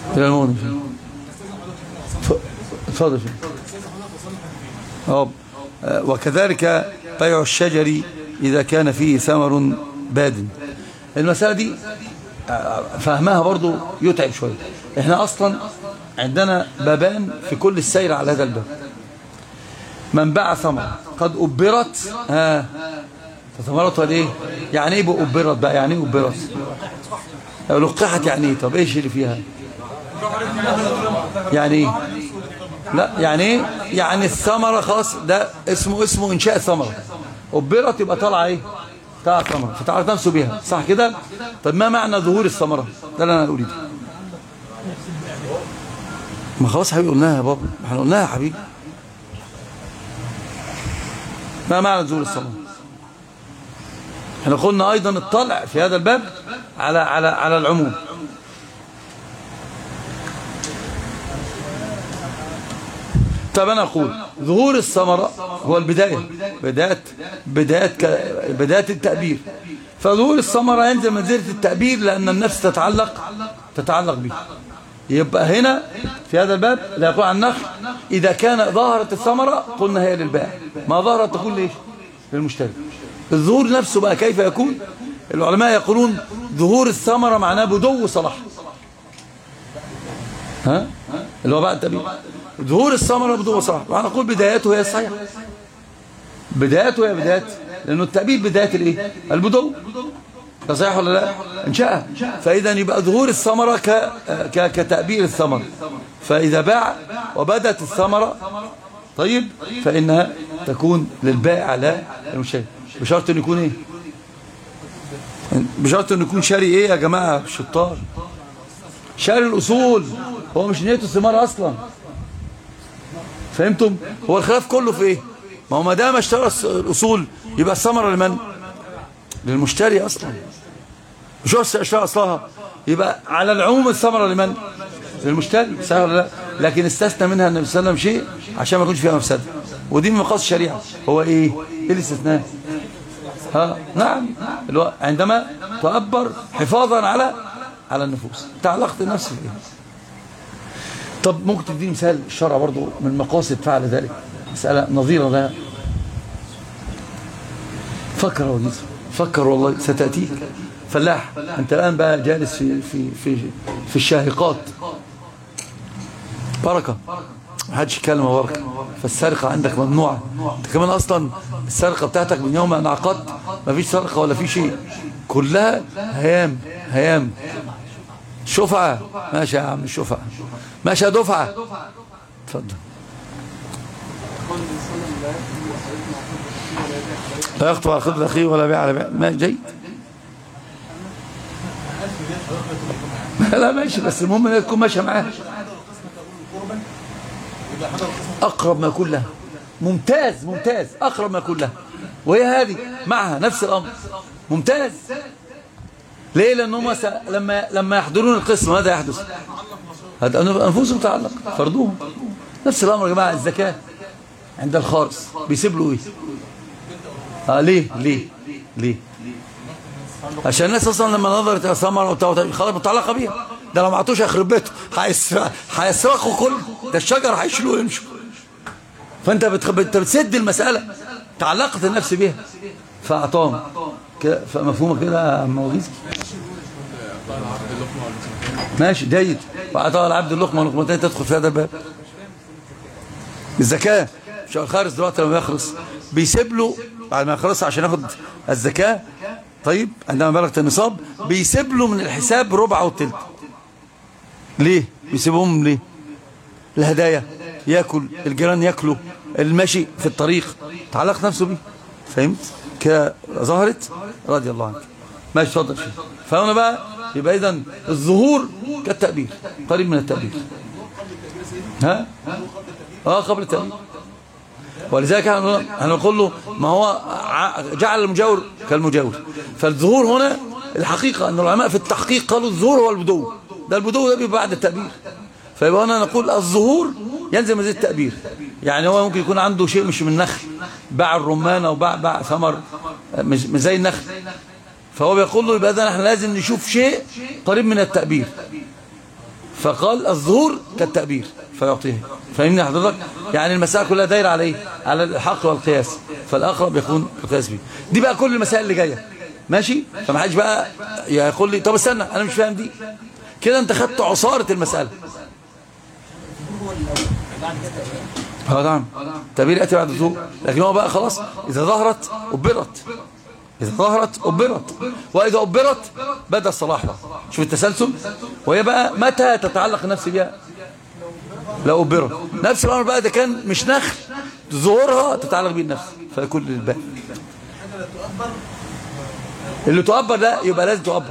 الى المغني اتفضل اه وكذلك بيع الشجر إذا كان فيه ثمر باد المسألة دي فهمها برضو يتعب شوية احنا أصلا عندنا بابان في كل السير على هذا الباب من باع ثمر قد أبرت ها ثمرت ولا ايه يعني ايه أبرت بقى يعني ايه أبرت لقحت يعني ايه طب ايش اللي فيها يعني ايه لا يعني ايه يعني الثمرة خلاص ده اسمه اسمه انشاء الثمرة أبرت يبقى طالعه ايه طالعه ثمرة فتعرف نفسه بيها صح كده طب ما معنى ظهور الثمرة ده اللي انا اريده ما خلاص حبيبي قلناها يا بابا احنا قلناها يا حبيبي ما معنى ظهور الثمرة احنا قلنا ايضا الطلع في هذا الباب على على على العموم طب أنا أقول ظهور الثمرة هو البداية بداية بداية بداية التأبير فظهور الثمرة ينزل منزلة التأبير لأن النفس تتعلق تتعلق به يبقى هنا في هذا الباب لا يقول عن النخل إذا كان ظهرت الثمرة قلنا هي للبائع ما ظهرت تقول ليش للمشتري الظهور نفسه بقى كيف يكون العلماء يقولون ظهور الثمرة معناه بدو صلاح ها اللي هو بعد التأبير ظهور الثمرة بدون صلاح وانا اقول بدايته هي الصحيح بدايته هي بداية لانه التأبيد بداية الايه البدو ده صحيح ولا لا انشاء فاذا يبقى ظهور الثمرة ك... ك... كتأبير الثمرة فاذا باع وبدت الثمرة طيب فانها تكون للبائع لا المشتري بشرط ان يكون ايه بشرط ان يكون شاري ايه يا جماعة الشطار شاري الاصول هو مش نيته الثمار اصلا فهمتم هو الخلاف كله في ايه ما هو ما دام اشترى الاصول يبقى الثمره لمن للمشتري اصلا مش هو اشترى اصلها يبقى على العموم الثمره لمن للمشتري صحيح ولا لا لكن استثنى منها النبي صلى الله عليه وسلم شيء عشان ما يكونش فيها مفسده ودي من مقاصد الشريعه هو ايه ايه الاستثناء ها نعم الو... عندما تؤبر حفاظا على على النفوس تعلقت النفس بايه طب ممكن تديني مثال الشرع برضو من مقاصد فعل ذلك مسألة نظيرة لها فكر وجيز فكر والله ستأتيك فلاح أنت الآن بقى جالس في في في في الشاهقات بركة ما حدش يتكلم بركة فالسرقة عندك ممنوعة انت كمان أصلا السرقة بتاعتك من يوم أن عقدت ما فيش سرقة ولا في شيء كلها هيام هيام شفعة ماشي يا عم الشفعة ماشي يا دفعة اتفضل لا يخطب على خطب أخيه ولا بيع على بيع ما جيد لا ماشي بس المهم انك تكون ماشيه معاه اقرب ما يكون لها ممتاز ممتاز اقرب ما يكون لها وهي هذه معها نفس الامر ممتاز ليه لانهم لما لما يحضرون القسم ماذا يحدث هذا انفسهم تعلق فرضوهم نفس الامر يا جماعه الزكاه عند الخارص بيسيب له ايه اه ليه ليه ليه عشان الناس اصلا لما نظرت الى ثمره خلاص متعلقه بيها ده لو ما عطوش هيخرب بيته هيسرقوا كل ده الشجر هيشيلوه ويمشوا فانت بتخب... انت بتسد المساله تعلقت النفس بيها فاعطاهم فمفهومه كده يا عم وغيزي ماشي جيد واعطاها العبد اللقمه ولقمتين تدخل في هذا الباب الزكاه مش الخارج دلوقتي لما يخلص بيسيب له بعد ما يخلص عشان ياخد الزكاه طيب عندما بلغت النصاب بيسيب له من الحساب ربع او تلت ليه بيسيبهم ليه الهدايا ياكل الجيران ياكلوا المشي في الطريق تعلق نفسه بيه فهمت كظهرت رضي الله عنك ماشي اتفضل شيخ فهنا بقى يبقى اذا الظهور كالتأبير قريب من التأبير ها اه قبل التأبير ولذلك هنقول له ما هو جعل المجاور كالمجاور فالظهور هنا الحقيقة أن العلماء في التحقيق قالوا الظهور هو البدو ده البدو ده بيبقى بعد التأبير فيبقى هنا نقول الظهور ينزل مزيد التأبير يعني هو ممكن يكون عنده شيء مش من نخل باع الرمان أو باع باع ثمر مش زي النخل فهو بيقول له يبقى اذا احنا لازم نشوف شيء قريب من التأبير فقال الظهور كالتأبير فيعطيه فاهمني حضرتك يعني المسائل كلها دايره على ايه على الحق والقياس فالاقرب يكون القياس به دي بقى كل المسائل اللي جايه ماشي فما حدش بقى يقول لي طب استنى انا مش فاهم دي كده انت خدت عصاره المساله اه نعم تبير ياتي بعد الظهور لكن هو بقى خلاص اذا ظهرت ابرت إذا ظهرت أبرت وإذا أبرت بدأ الصلاح بقى شوف التسلسل وهي بقى متى تتعلق النفس بها لو أبرت نفس الأمر بقى ده كان مش نخل ظهورها تتعلق به النفس فيكون للباء اللي تؤبر ده يبقى لازم تؤبر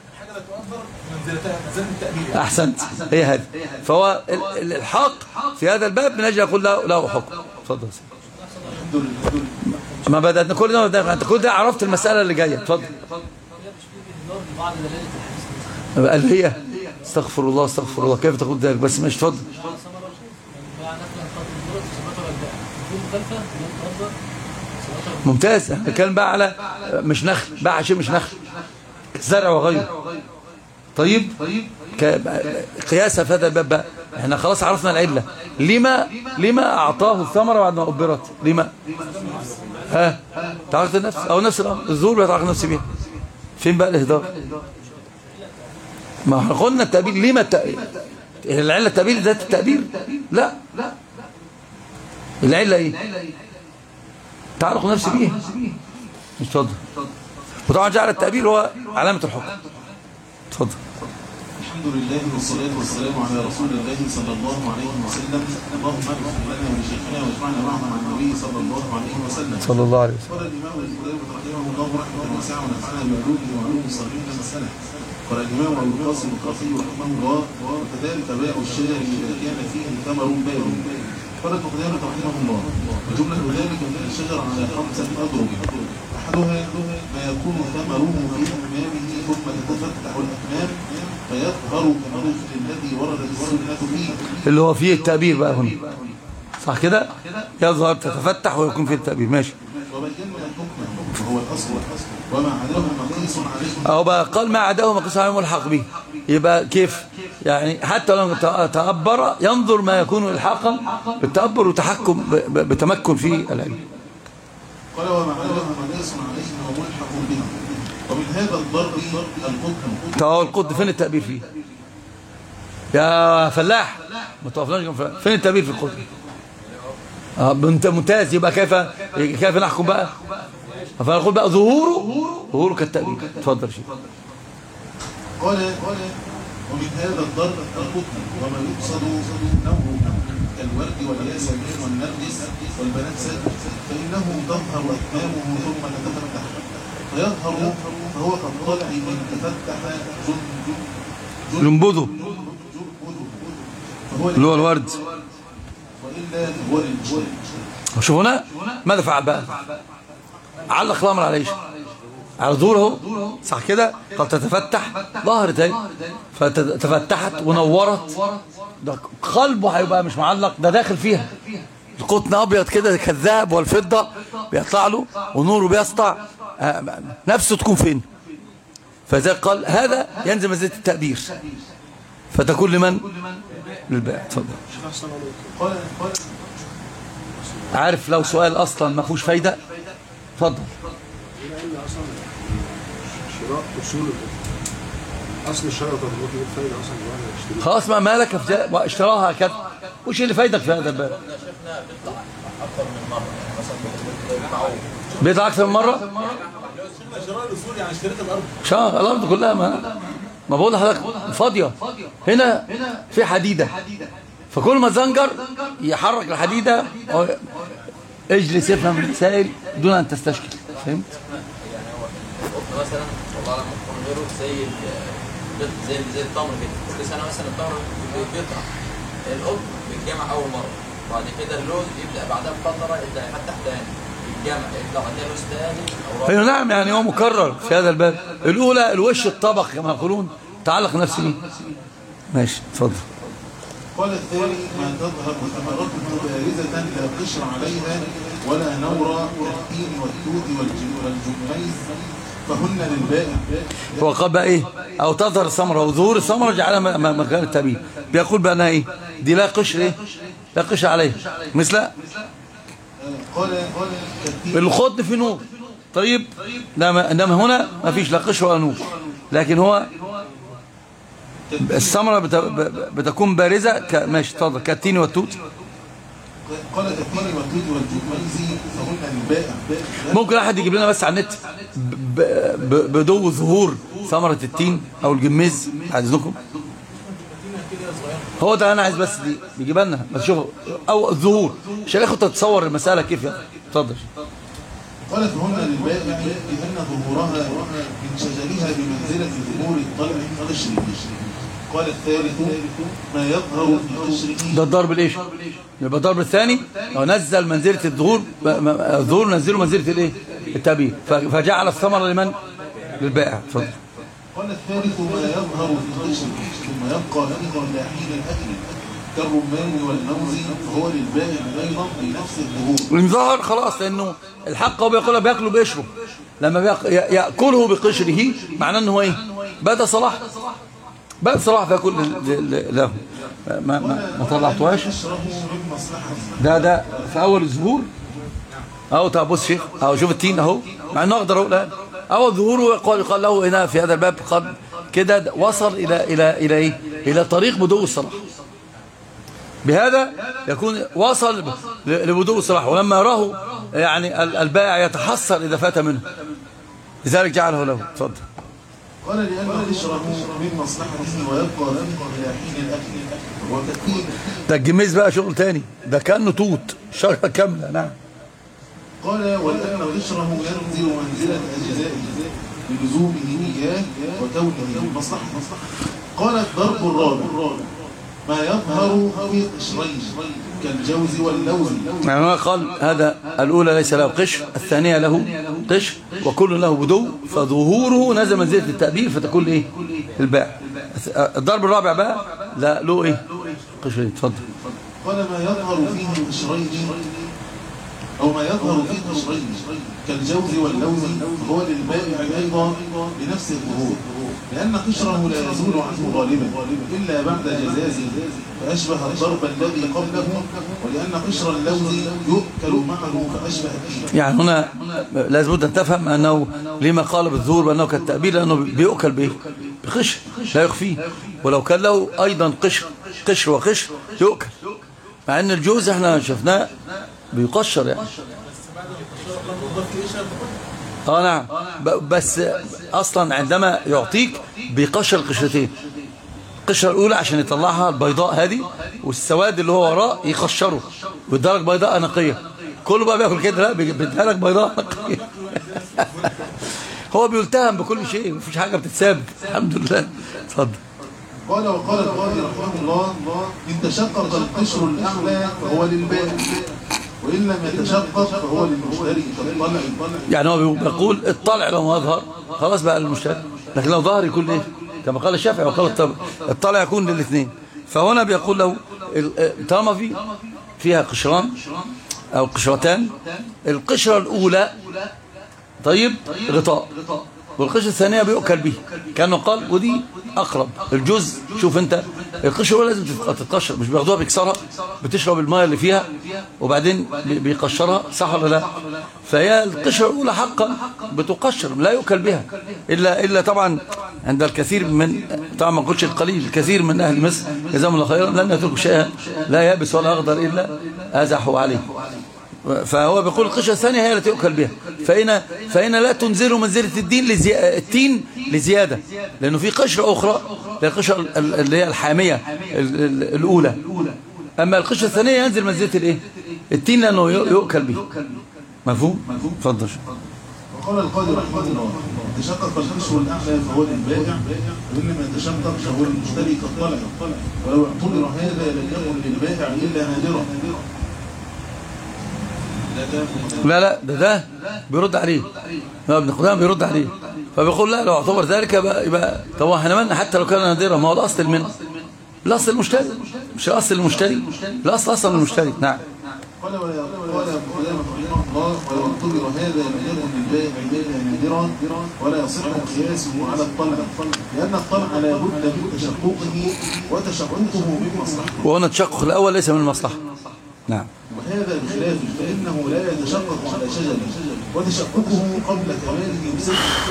أحسنت هي هذه فهو الحق في هذا الباب من أجل أقول له, له حكم تفضل ما بدأت كل ده انت كل ده عرفت المسألة اللي جاية اتفضل قال هي استغفر الله استغفر الله كيف تقول ذلك بس مش اتفضل ممتاز كان بقى على مش نخل بقى شيء مش نخل زرع وغيره طيب قياسها في هذا الباب بقى احنا خلاص عرفنا العلة لما لما اعطاه الثمرة بعد ما أبرت لما ها تعرف النفس او نفس الامر الظهور بيتعرف النفس بيها فين بقى الاهدار ما احنا قلنا التأبير لما التأبير العلة التأبير ذات التأبير لا العلة ايه تعرف النفس بيها مش تفضل وطبعا جعل التأبير هو علامة الحكم تفضل الحمد لله والصلاة والسلام على رسول الله صلى الله عليه وسلم اللهم اغفر لنا ولشيخنا واجمعنا معهم عن النبي صلى الله عليه وسلم صلى الله عليه وسلم قال الإمام القدامى رحمه الله رحمة واسعة ونفعنا بعلومه وعلوم صغير سنة قال الإمام أبو القاسم القاسي رحمه الله وكذلك باع الشجر إذا كان فيه ثمر باب قال ابن قدامة رحمه الله وجملة ذلك من الشجر على خمسة أضرب أحدها ما يكون ثمره في أكمامه ثم تتفتح الأكمام فيظهر كالرجل الذي وردت السنة فيه اللي هو فيه التأبير بقى هنا صح كده يظهر تتفتح ويكون فيه التأبير ماشي وبينا حكمه وهو الأصل وما عداه مقيس عليه أو بقى قال ما عداه مقيس عليه ملحق به يبقى كيف يعني حتى لو تأبر ينظر ما يكون الحاقا بالتأبر وتحكم بتمكن في العلم قال وما عداه مقيس عليه وملحق به ومن هذا الضرب القطن هو القط فين التأبير فيه يا فلاح ما توقفناش جنب فلاح. فين التأبير في القط اه انت ممتاز يبقى كيف كيف نحكم بقى فنقول بقى ظهوره ظهوره كالتأبير اتفضل شيخ قال ومن هذا الضرب القطن وما يقصد نوعه كالورد والياسمين والنرجس والبنفسج فإنه تظهر أكمامه ثم تتفتح فيظهر فهو كالطلع من تفتح جن جنبذه فهو اللي هو الورد وإلا هو الجن شوف هنا ماذا فعل بقى علق الامر على ايش على ظهوره صح كده قد تتفتح ظهرت اهي فتفتحت ونورت ده قلبه هيبقى مش معلق ده داخل فيها القطن ابيض كده كالذهب والفضه بيطلع له ونوره بيسطع آه، نفسه تكون فين فذلك قال هذا ينزل منزله التقدير فتكون لمن للبائع اتفضل قال قال عارف لو سؤال اصلا ما فيهوش فايده اتفضل لان اصلا شراء اصول اصل الشجره طب ممكن يجيب فايده اصلا الواحد يشتري خلاص ما مالك في جا- واشتراها كده وش اللي فايدك في هذا الباب بيطلع اكثر من مره شراء الأصول يعني اشتريت الأرض شاه الارض كلها ما ما بقول لحضرتك فاضيه هنا في حديده فكل ما زنجر يحرك الحديده أو اجلس افهم المسائل دون ان تستشكل فهمت القطن مثلا والله اعلم ممكن غيره زي ال- زي زي التمر كده كل سنه مثلا التمر بي- بيقطع القطن بيتجمع اول مره بعد كده اللوز يبدا بعدها بفتره يبدا يفتح تاني يتجمع يطلع بعدها لوز تاني او رابع ايوه نعم يعني هو مكرر في هذا الباب الاولى الوش الطبق كما يقولون تعلق نفسي به ماشي اتفضل قال الثاني ما تظهر ثمرته بارزة لا قشر عليها ولا نور كالتين والتوت والج- والجميز فهن للبائع هو قال بقى ايه او تظهر الثمره وظهور الثمره جعلها م- م- مكان التأبيد بيقول بقى انها ايه دي لا قشر ايه لا قشر عليها مثل قال قال كالتين الخض في نور طيب انما انما هنا ما فيش لا قشر ولا نور لكن هو الثمره بت- ب- بتكون بارزه ك- ماشي اتفضل كالتين والتوت قال كالتين والتوت والتوت ميزي فهن للبائع ممكن احد يجيب لنا بس على النت ب- ب- بدو ظهور ثمره التين او الجميز عايزكم هو ده انا عايز بس دي بيجيب لنا بس شوفوا او الظهور عشان اخد تتصور المساله كيف يعني اتفضل قال فهن للبائع لأن ظهورها من شجرها بمنزلة ظهور الطلع في قشره قال الثالث ما يظهر في قشره ده الضرب الايش يبقى الضرب الثاني هو نزل منزله الظهور م- م- الظهور نزله منزله الايه التأبيد ف- فجعل الثمره لمن للبائع اتفضل قال الثالث ما يظهر في قشره ثم يبقى فيه إلى حين الأكل كالرمان والموز فهو للبائع أيضا بنفس الظهور وإن ظهر خلاص لأنه الحق هو بيقول بياكله بقشره لما بيق... ي- يأكله بقشره معناه أنه إيه بدا صلاح بدا صلاح فيكون ل- ل- له ما, ما, ما طلعتوهاش قشره من مصلحته ده ده في أول الظهور أهو طب بص شيخ أهو شوف التين أهو مع أنه أخضر أهو لا أول ظهوره يقال يقال له هنا في هذا الباب قد كده وصل إلى إلى إلى إيه إلى طريق بدو الصلاح بهذا يكون وصل ل- لبدو الصلاح ولما يراه يعني ال- البائع يتحسر إذا فات منه لذلك جعله له اتفضل قال لأن قشره من مصلحته ويبقى فيه إلى حين الأكل وهو كالتين ده الجميز بقى شغل تاني ده كأنه توت شجرة كاملة نعم قال ولأن قشره ينزل منزلة أجزائه بلزومه إياه وكونه من مصلحة قال الضرب الرابع ما يظهر في قشرين كالجوز واللوز يعني هو قال هذا الأولى ليس له قشر الثانية له قشر وكل له بدو فظهوره نزل منزلة التأبير فتكون إيه الباع الضرب الرابع بقى لا له إيه قشرين اتفضل قال ما يظهر فيه قشرين أو ما يظهر فيه قشرين كالجوز واللوز هو للبائع أيضا بنفس الظهور لأن قشره لا يزول عنه غالبا إلا بعد جزازه فأشبه الضرب الذي قبله ولأن قشر اللوز يؤكل معه فأشبه التين يعني هنا لازم أن تفهم أنه لما قال بالظهور بأنه كالتأبير لأنه بيؤكل بإيه بقشر لا يخفيه ولو كان له أيضا قشر قشر وقشر يؤكل مع أن الجوز احنا شفناه بيقشر يعني اه نعم ب- بس اصلا عندما يعطيك بيقشر القشرتين القشره الاولى عشان يطلعها البيضاء هذه والسواد اللي هو وراه يقشره ويديها لك بيضاء نقيه كله بقى بياكل كده لا بيجي- بيديها لك بيضاء نقيه هو بيلتهم بكل شيء مفيش حاجه بتتساب الحمد لله اتفضل قال وقال القاضي رحمه الله إن تشقق القشر الأعلى فهو للبائع وإن لم يتشقق فهو للمشتري كالطلع يعني هو بيقول الطلع لو ما ظهر خلاص بقى للمشتري لكن لو ظهر يكون ايه كما قال الشافعي وقال الطلع الطلع يكون للاثنين فهنا بيقول له ال- طالما في فيها قشران او قشرتان القشرة الاولى طيب غطاء والقشرة الثانية بيؤكل به كانه قال ودي اقرب الجزء شوف انت القشرة الاولى لازم تتق- تتقشر مش بياخدوها بيكسرها بتشرب الماء اللي فيها وبعدين بي- بيقشرها صح ولا لا فهي القشرة الاولى حقا بتقشر لا يؤكل بها الا الا طبعا عند الكثير من طبعا ما نقولش القليل الكثير من اهل مصر جزاهم الله خيرا لن يتركوا شيئا لا يابس ولا اخضر الا ازحوا عليه فهو بيقول القشرة الثانية هي التي يؤكل بها فإن, فإن لا تنزل منزلة الدين لزي... التين لزيادة لأنه في قشرة أخرى اللي هي القشرة ال- ال- اللي هي الحامية ال- ال- الأولى أما القشرة الثانية ينزل منزلة الإيه؟ التين لأنه ي- يؤكل به مفهوم؟ تفضل وقال القاضي رحمه الله تشقق القشر الأعلى فهو للبائع وإن لم يتشقق فهو للمشتري كالطلع ولو اعتبر هذا لم يكن للبائع إلا نادرا لا لا ده ده بيرد عليه ما ابن قدام بيرد عليه فبيقول لا لو اعتبر ذلك يبقى, يبقى طب احنا مالنا حتى لو كان نادرا ما هو الاصل المنه الاصل المشتري مش الاصل المشتري الاصل اصلا المشتري نعم قال ولا قال ابن قدامة رحمه الله ويعتبر هذا لم يكن للبائع إلا نادرا ولا يصح قياسه على الطلع لأن الطلع لا بد من تشققه وتشققه من مصلحته وهنا التشقق الأول ليس من المصلحة نعم وهذا بخلاف فإنه لا يتشقق على شجر وتشققه قبل كماله بسبب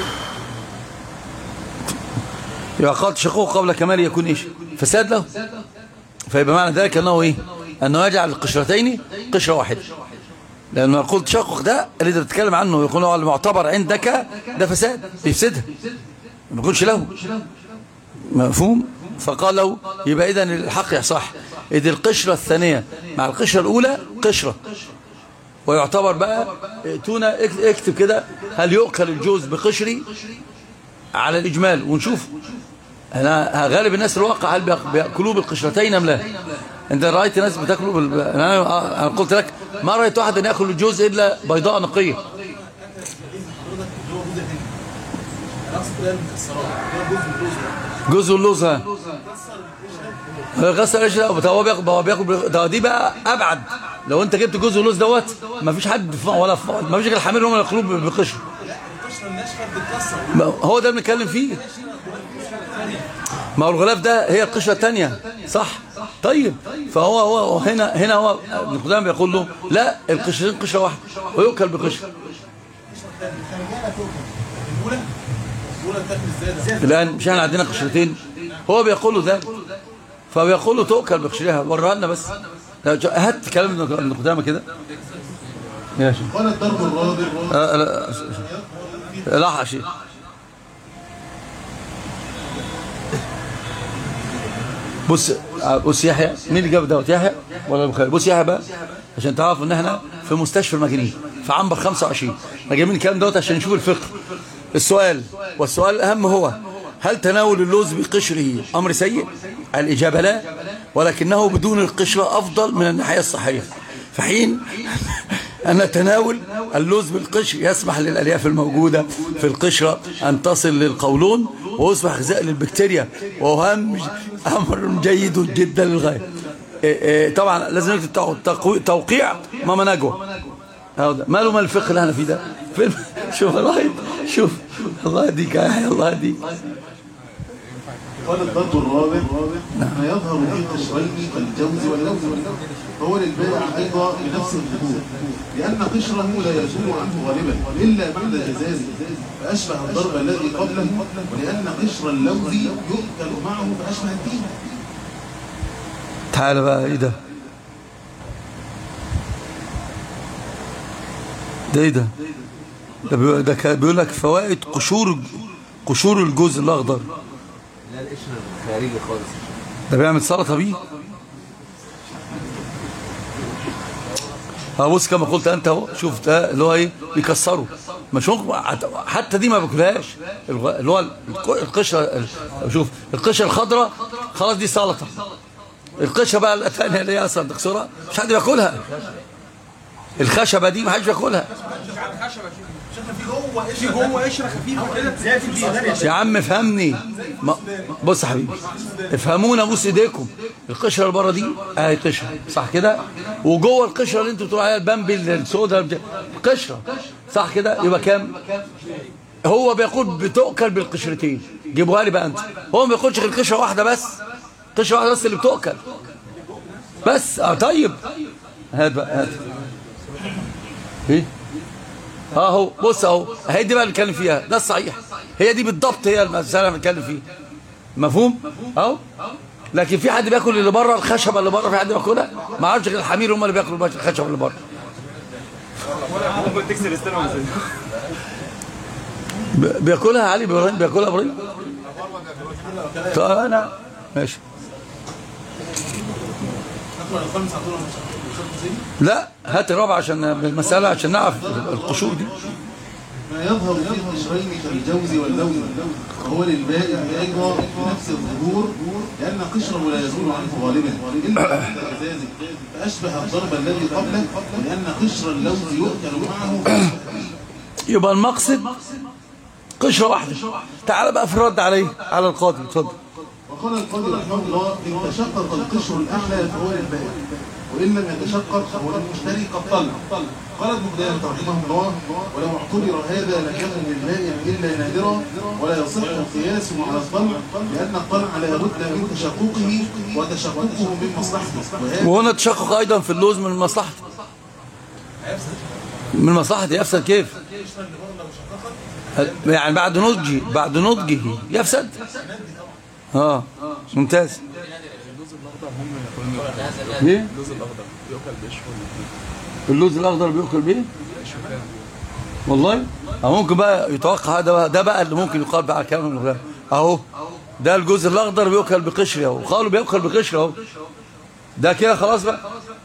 يبقى قال تشققه قبل كمال يكون إيش فساد له فيبقى معنى ذلك أنه إيه أنه يجعل القشرتين قشرة واحدة لأنه يقول تشقق ده اللي انت بتتكلم عنه يقول هو المعتبر عندك ده فساد بيفسدها ما يقولش له مفهوم فقال له يبقى إذا الحق يصح إذ القشرة الثانية مع القشرة الأولى قشرة ويعتبر بقى ائتونا اك- اكتب كده هل يؤكل الجوز بقشري على الإجمال ونشوف أنا غالب الناس الواقع هل بيأك- بيأكلوه بالقشرتين أم لا أنت رأيت ناس بتاكلوا بال... أنا أنا قلت لك ما رأيت واحد أن يأكل الجوز إلا بيضاء نقية جوز واللوز ها غسل ايش لا هو بياكل هو بياكل ده دي بقى ابعد لو انت جبت جوز ولوز دوت ما فيش حد في- ولا في- ما فيش غير الحمير هم اللي ياكلوه بقشر ما- هو ده اللي بنتكلم فيه ما هو الغلاف ده هي القشره الثانيه صح طيب فهو هو هو هنا هنا هو ابن قدامه بيقول له لا القشرين قشره واحده ويؤكل بقشر الان مش احنا عندنا قشرتين هو بيقول له ده فبيقول له تؤكل بقشرها وريها لنا بس لا، جو- هات كلام ابن ابن قدامه كده ماشي قال الضرب الرابع آه، لا لا شيء بص آه، بص يحيى مين اللي جاب دوت يحيى ولا البخاري بص يحيى بقى عشان تعرفوا ان احنا في مستشفى المجانين في عنبر 25 احنا جايبين الكلام دوت عشان نشوف الفقه السؤال والسؤال الاهم هو هل تناول اللوز بقشره امر سيء الاجابه لا ولكنه بدون القشره افضل من الناحيه الصحيه في حين أن تناول اللوز بالقشر يسمح للألياف الموجودة في القشرة أن تصل للقولون ويصبح غذاء للبكتيريا وهو أهم أمر جيد جدا للغاية إيه إيه طبعا لازم نكتب تو- تقوي- توقيع ماما نجوى هذا ماله مال الفقه اللي احنا فيه ده فين شوف الله يهديك. شوف الله يهديك يا يحيى، الله يهديك قال الضرب الرابع ما يظهر في قشرين كالجوز واللوز فهو للبائع أيضا بنفس الخطوط لأن قشره لا يزول عنه غالبا إلا بعد جزازه فأشبه الضرب الذي قبله ولأن قشر اللوز يؤكل معه فأشبه الدين تعال بقى ايه ده ده ايه ده ده بيقول- ده كان بيقول لك فوائد قشور قشور الجوز الاخضر لا القشر الخارجي خالص ده بيعمل سلطه بيه ها بص كما قلت انت اهو شوف ده اللي هو ايه بيكسره مش هو حتى دي ما باكلهاش الغ- اللي هو الق- القشره ال- شوف القشره الخضراء خلاص دي سلطه القشره بقى الثانيه اللي هي اصلا تكسرها مش حد بياكلها الخشبه دي ما حدش بياكلها في جوه قشره خفيفه كده زي في البيض يا عم فهمني ما بص يا حبيبي افهمونا بص ايديكم القشره اللي بره دي اهي قشره صح كده وجوه القشره اللي انتوا بتقولوا عليها البامبل السودا البتاع- قشره صح كده يبقى كام هو بيقول بتؤكل بالقشرتين جيبوها لي بقى انت هو ما بياكلش غير قشره واحده بس قشره واحده بس اللي بتؤكل بس اه طيب هات بقى هات ايه اهو بص اهو هي دي بقى اللي بنتكلم فيها ده الصحيح هي دي بالضبط هي المساله اللي بنتكلم فيها مفهوم اهو لكن في حد بياكل اللي بره الخشبه اللي بره في حد بياكلها ما اعرفش غير الحمير هم اللي بياكلوا الخشبه اللي بره ممكن تكسر السنة ب- بياكلها علي ابراهيم بياكلها ابراهيم طيب انا ماشي لا هات الرابع عشان المساله عشان نعرف القشور دي ما يظهر في القشرين كالجوز واللوز وهو للبائع أيضا بنفس الظهور لأن قشره لا يزول عنه غالبا إلا بعد جزازه فأشبه الضرب الذي قبله لأن قشر اللوز يؤكل معه يبقى المقصد قشره واحده تعال بقى في الرد عليه على القاضي اتفضل وقال القاضي رحمه الله إن تشقق القشر الأعلى فهو للبائع وإن لم يتشقق فهو للمشتري قد طلع قال ابن قدامة رحمه الله ولو اعتبر هذا لم يكن للبائع إلا نادرا ولا يصح القياس على الطلع لأن الطلع لا بد من تشققه وتشققه من مصلحته وهذا وهنا تشقق أيضا في اللوز من مصلحته من مصلحته يفسد كيف يعني بعد نضجه بعد نضجه يفسد اه ممتاز ايه اللوز الاخضر يؤكل بقشره اللوز الاخضر بياكل بيه والله أو ممكن بقى يتوقع هذا بقى ده بقى اللي ممكن يقال بقى كلام من الغير اهو ده الجزء الاخضر بياكل بقشره اهو قالوا بياكل بقشره اهو ده كده خلاص بقى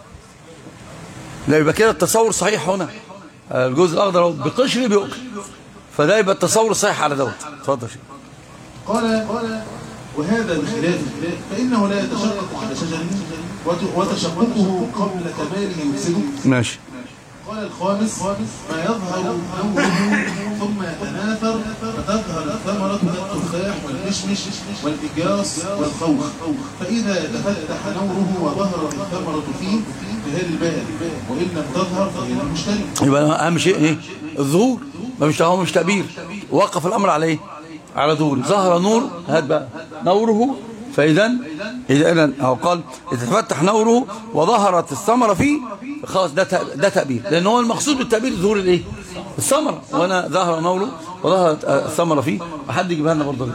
لا يبقى كده التصور صحيح هنا الجزء الاخضر اهو بقشره بياكل فده يبقى التصور صحيح على دوت اتفضل يا شيخ. قال قال وهذا بخلاف فإنه لا يتشقق على شجر وت- وتشققه قبل كماله يفسده ماشي قال الخامس ما يظهر نوره ثم يتناثر فتظهر الثمرة كالتفاح والمشمش والإجاص والخوخ فإذا تفتح نوره وظهرت الثمرة فيه فهي للبائع وإن لم تظهر فهي للمشتري يبقى اهم شيء ايه الظهور ما مش هو مش تأبير وقف الامر على ايه على ظهور ظهر نور هات بقى نوره فاذا اذا او قال اذا تفتح نوره وظهرت الثمره فيه خلاص ده تأ- ده تأبير لان هو المقصود بالتأبير ظهور الايه الثمره وانا ظهر نوره وظهرت آه، الثمره فيه وحد يجيبها لنا برضه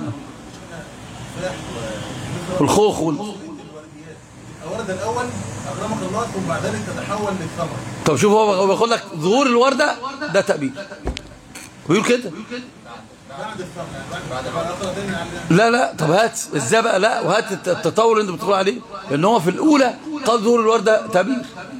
الخوخ وال... الورد الأول أكرمك الله ثم بعد ذلك تتحول للثمرة طب شوف هو هو بيقول لك ظهور الورده ده تأبير بيقول كده بعد الثمرة بعد بعد أخرى تاني على لا لا طب هات ازاي بقى لا وهات الت- التطور اللي انت بتقول عليه لان هو في الاولى قال ظهور الورده تبير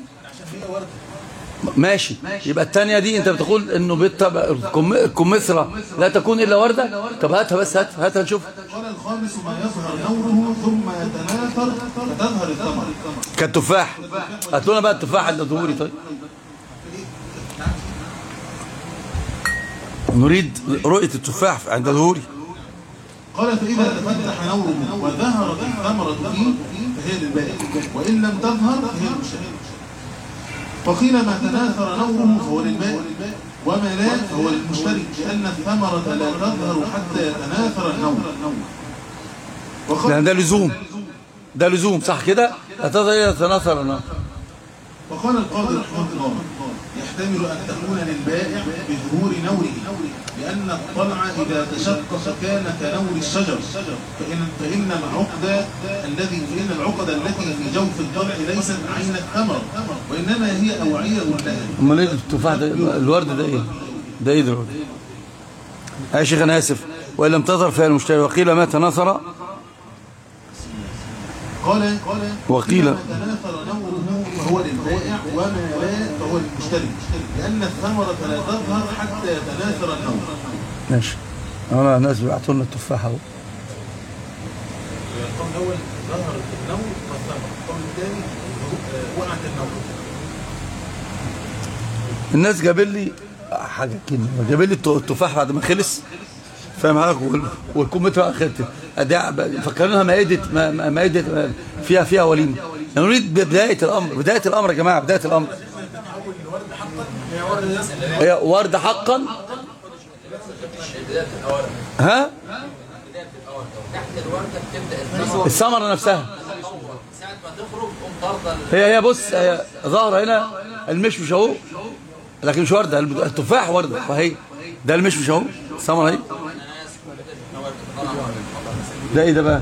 ماشي يبقى الثانيه دي انت بتقول انه بالطبع الكم- الكمثرى لا تكون الا ورده طب هاتها بس هات هاتها نشوف قال الخامس ما يظهر نوره ثم يتناثر فتظهر الثمرة كالتفاح هات لنا بقى التفاح اللي ظهوري طيب نريد رؤيه التفاح عند ظهوري قال فإذا تفتح نوره وظهرت الثمرة فيه فهي للبائع وإن لم تظهر فهي للمشتري وقيل ما تناثر نوره فهو للبائع وما لا فهو للمشتري لأن الثمرة لا تظهر حتى يتناثر النور وقال لان ده لزوم ده لزوم صح كده هتظهر يتناثر النار وقال القاضي رحمه الله يحتمل أن تكون للبائع بظهور نوره لأن الطلع إذا تشقق كان كنور الشجر فإن, فإن العقد الذي فإن العقد التي في جوف الطلع ليست عين الثمر وإنما هي أوعية لها امال ايه التفاح ده الورد ده ايه ده ايه ده الورد يا شيخ انا اسف وان لم تظهر فيها المشتري وقيل ما تناثر قال وقيل- ما تناثر نوره فهو للبائع وما لا فهو للمشتري لأن الثمرة لا تظهر حتى يتناثر النور ماشي انا الناس بيبعتوا لنا التفاح اهو القول الأول ظهر النور والثمرة القول الثاني آه، وقعت النور الناس جاب لي حاجه كده جاب لي الت- التفاح بعد ما خلص فاهم حضرتك وال- والكمثرى اخرته ادي فكرناها مائده ما- ما- مائده فيها فيها وليمه نريد بدايه الامر بدايه الامر يا جماعه بدايه الامر هي ورد حقا بدايه الاول ها بدايه الاول تحت الورده بتبدا الثمره الثمره نفسها ساعه ما تخرج تقوم طارده ال- هي هي بص هي ظاهره هنا المشمش اهو لكن مش ورده التفاح ورده فهي ده المشمش اهو الثمره اهي ده ايه ده بقى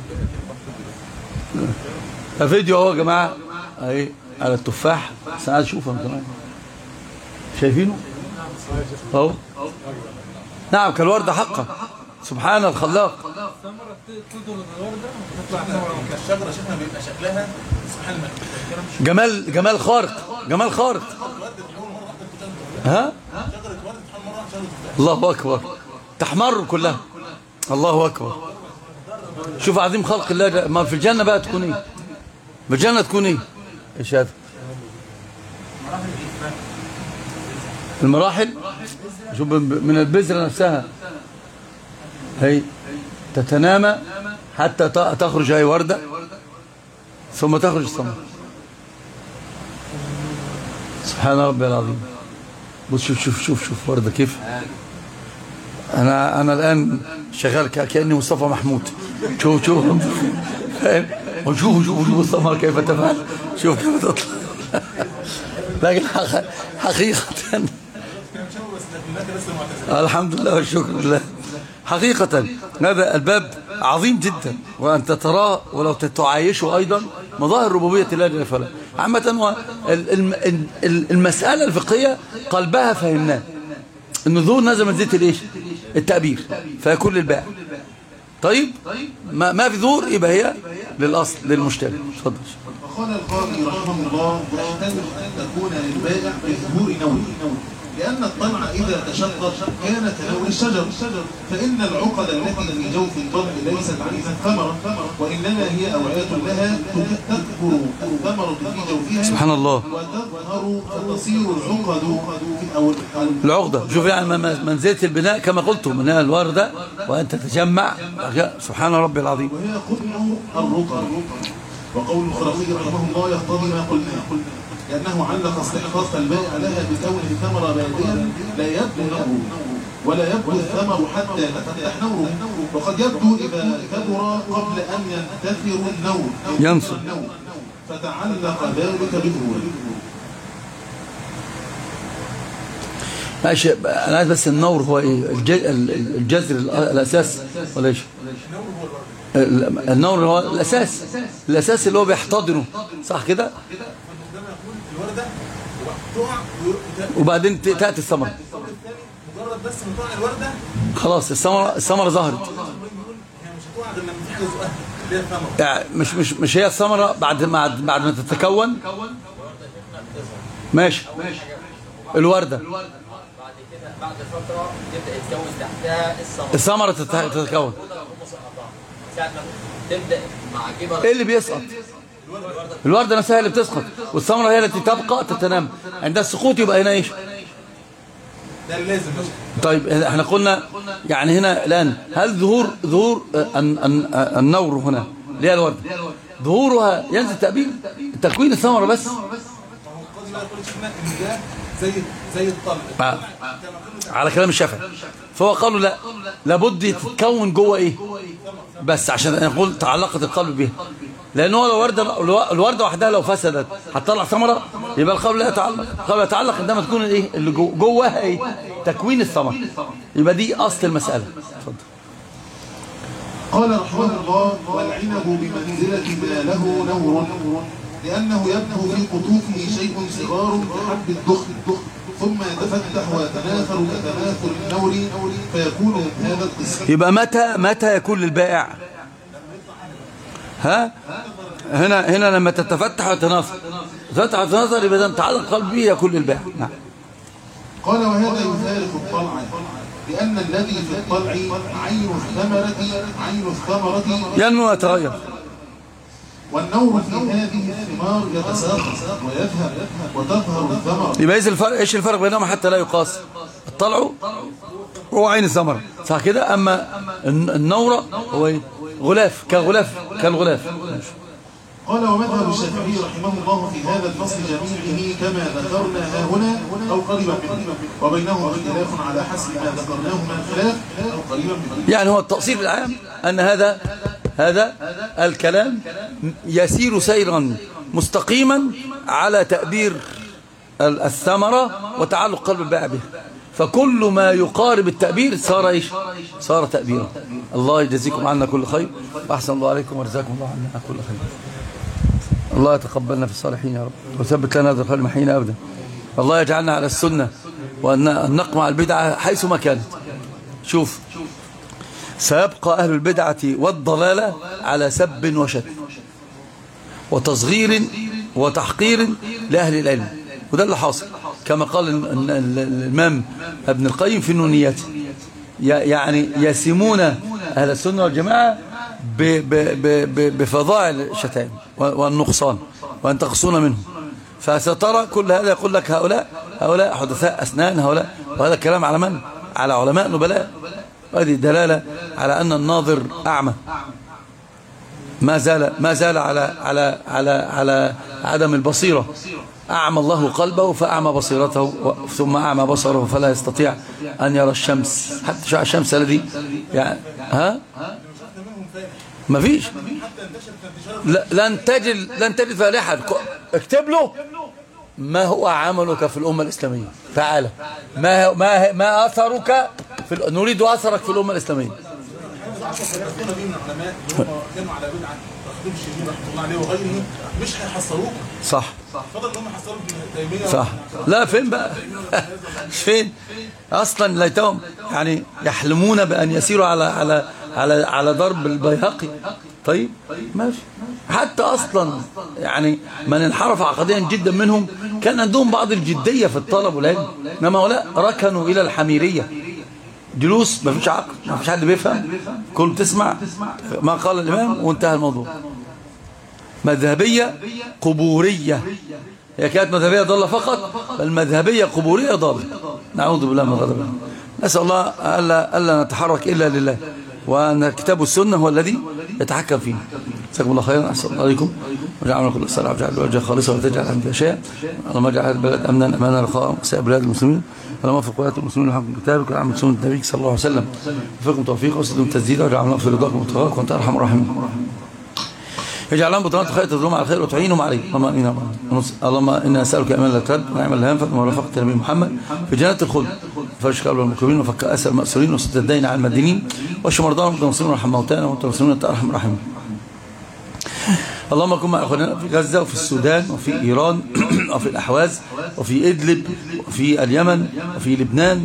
ده فيديو اهو يا جماعه اهي على التفاح بس انا عايز اشوفه أنا كمان شايفينه اهو نعم كالورده حقا سبحان الخلاق الشجرة شفنا بيبقى شكلها سبحان الله جمال جمال خارق جمال خارق ها الله اكبر تحمر كلها الله اكبر شوف عظيم خلق الله ده. ما في الجنه بقى تكون ايه في الجنه تكون ايه ايش هذا المراحل شوف من البذره نفسها هي تتنامى حتى ت- تخرج أي وردة ثم تخرج الثمرة سبحان ربي العظيم بص شوف شوف شوف شوف وردة كيف أنا أنا الآن شغال ك- كأني مصطفى محمود شوف شوف فاهم وشوف شوف شوف الثمرة كيف تفعل شوف كيف تطلع لكن حق- حقيقة الحمد لله والشكر لله حقيقة هذا الباب عظيم جدا وأنت تراه ولو تعايشه أيضا مظاهر ربوبية الله جل وعلا عامة هو ال- الم- ال- ال- المسألة الفقهية قلبها فهمناه النذور نزل من زيت الايش التأبير فيكون للبائع طيب ما, ما في ذور يبقى هي للأصل للمشتري اتفضل وقال القاضي رحمه الله يحتمل أن تكون للبائع بظهور نوي لأن الطمع إذا تشقق كان كنوع الشجر فإن العقد التي في جوف الطمع ليست عن الثمرة وإنما هي أوعية لها تكبر الثمرة في جوفها سبحان الله وتظهر فتصير العقد في أو أو العقدة شوف يعني ما- ما- منزلة البناء كما قلت منها الوردة وأن تتجمع سبحان ربي العظيم وهي قبح الرقى وقول الخرقي رحمه الله يقتضي ما قلنا لأنه علق استحقاق البائع لها بكون الثمر باديا لا يبدو نوره ولا يبدو الثمر حتى يتفتح نوره وقد يبدو إذا كبر قبل أن ينتثر النور ينصر. النور. فتعلق ذلك بظهوره ماشي أنا عايز بس النور هو إيه الج- ال- ال- الجذر ال- الأساس ولا إيش ال- النور هو الأساس الأساس اللي هو بيحتضنه صح كده الورده تقع وبعدين ت- تأتي الثمرة مجرد بس ما تقع الورده خلاص الثمرة الثمرة ظهرت هي مش هتقع غير لما في حاجه زقها اللي هي الثمره يعني مش مش مش هي الثمرة بعد ما بعد ما تتكون ماشي الوردة بعد كده بعد فتره تبدا يتكون تحتها الثمره الثمرة تت- تتكون ساعه ما تبدا مع كبر ايه اللي بيسقط الوردة نفسها هي اللي بتسقط والثمرة هي التي تبقى تتنام عند السقوط يبقى هنا ايش ده اللازم مش طيب احنا قلنا يعني هنا الآن هل ظهور ظهور آه، الن- الن- آه، النور هنا اللي هي الوردة ظهورها ينزل تأبير تكوين الثمرة بس القاضي بقى يقول شفنا ان ده زي زي الطلق آه. على كلام الشافعي فهو قالوا لا لابد تتكون جوه ايه بس عشان نقول تعلقت القلب بها لان هو الورده الورده وحدها لو فسدت هتطلع ثمره يبقى القلب لا يتعلق القلب يتعلق عندما تكون الايه اللي جو- جواها ايه تكوين الثمره يبقى دي اصل المساله اتفضل قال رحمه الله والعنب بمنزلة ما له نور لأنه يبدو في قطوفه شيء صغار كحب الدخن ثم يتفتح ويتناثر كتناثر النور فيكون من هذا القسم يبقى متى متى يكون للبائع ها هنا هنا لما تتفتح وتناثر تتفتح وتناثر يبقى ده تعلق قلب به يكون للبائع نعم قال وهذا يفارق الطلع لأن الذي في الطلع عين الثمرة عين الثمرة ينمو ويتغير والنور في هذه الثمار يتساقط ويذهب وتظهر الثمرة يبقى ايش الفرق ايش الفرق بينهما حتى لا يقاس الطلع هو عين الثمرة صح كده اما الن- النورة هو ايه غلاف كالغلاف كالغلاف قال ومذهب الشافعي رحمه الله في هذا الفصل جميعه كما ذكرنا ها هنا أو قريبا منه وبينهما اختلاف على حسب ما ذكرناه من الخلاف أو قريبا منه يعني هو التأصيل العام أن هذا هذا الكلام يسير سيرا مستقيما على تأبير ال- الثمرة وتعلق قلب البائع به فكل ما يقارب التأبير صار إيش صار تأبيرا الله يجزيكم عنا كل خير وأحسن الله عليكم ورزاكم الله عنا كل خير الله يتقبلنا في الصالحين يا رب وثبت لنا هذا الخير محينا أبدا الله يجعلنا على السنة وأن أن نقمع البدعة حيث ما كانت شوف سيبقى أهل البدعة والضلالة على سب وشتم وتصغير وتحقير لأهل العلم وده اللي حاصل كما قال ال- ال- ال- الإمام ابن القيم في النونيات ي- يعني يسمون أهل السنة والجماعة ب- ب- ب- ب- بفضائل الشتائم و- والنقصان وأن تقصون منهم فسترى كل هذا يقول لك هؤلاء هؤلاء حدثاء أسنان هؤلاء وهذا الكلام على من؟ على علماء نبلاء وهذه دلالة على أن الناظر أعمى ما زال ما زال على على على على عدم البصيرة أعمى الله قلبه فأعمى بصيرته و- ثم أعمى بصره فلا يستطيع أن يرى الشمس حتى شعاع الشمس الذي يعني ها ما فيش لا- لن تجد لن تجد فالحا اكتب له ما هو عملك في الأمة الإسلامية تعالى ما ما ما أثرك في ال- نريد أثرك في الأمة الإسلامية يعرفون به من العلماء اللي هم كانوا على بدعه تخطيب الشهيد رحمه الله عليه وغيره مش هيحصروك صح فضل ان هم يحصروا ابن تيميه صح لا فين بقى فين اصلا ليتهم يعني يحلمون بان يسيروا على على على على ضرب البيهقي طيب ماشي حتى اصلا يعني من انحرف عقديا جدا منهم كان عندهم بعض الجديه في الطلب والعلم انما هؤلاء ركنوا الى الحميريه جلوس ما فيش عقل ما فيش حد بيفهم كل تسمع ما قال الامام وانتهى الموضوع مذهبية قبورية هي كانت مذهبية ضالة فقط فالمذهبية قبورية ضالة نعوذ بالله من غضب الله نسأل الله ألا, ألا نتحرك إلا لله وأن الكتاب والسنة هو الذي يتحكم فيه جزاكم الله خيرا أحسن الله عليكم وجعلنا كل الصلاة وجعل الوجه خالصة ولا تجعل عندك شيء اللهم اجعل البلد أمنا أمانا رخاء وسائر بلاد المسلمين اللهم وفق ولاة المسلمين لحكم كتابك وعمل سنة نبيك صلى الله عليه وسلم وفقكم توفيق وسدهم تسديدا وجعلنا في رضاكم وتقاك وانت أرحم الراحمين اجعل لهم بطانات خير تدلهم على الخير وتعينهم عليه اللهم امين يا رب. اللهم انا نسالك امان لا ترد ونعم لا ينفد ورفقه النبي محمد في جنه الخلد فرش قلب المكرمين وفك اسر المأسورين وسد الدين على المدينين واشف مرضانا وانت المسلمين وارحم موتانا وانت المسلمين انت ارحم الراحمين اللهم كن مع اخواننا في غزه وفي السودان وفي ايران وفي الاحواز وفي ادلب وفي اليمن وفي لبنان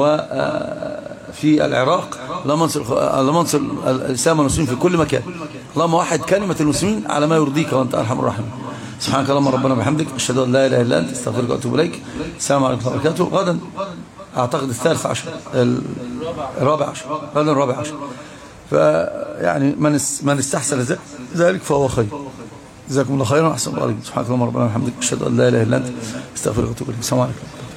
وفي العراق اللهم انصر اللهم انصر الاسلام والمسلمين في كل مكان اللهم وحد كلمه المسلمين على ما يرضيك وانت ارحم الراحمين سبحانك اللهم ربنا وبحمدك اشهد ان لا اله الا انت استغفرك واتوب اليك السلام عليكم ورحمه الله وبركاته غدا اعتقد الثالث عشر الرابع عشر غدا الرابع عشر فيعني من اس- من استحسن ذلك فهو خير جزاكم الله خيرا واحسن الله عليكم سبحانك اللهم ربنا وبحمدك اشهد ان لا اله الا انت استغفرك واتوب اليك السلام عليكم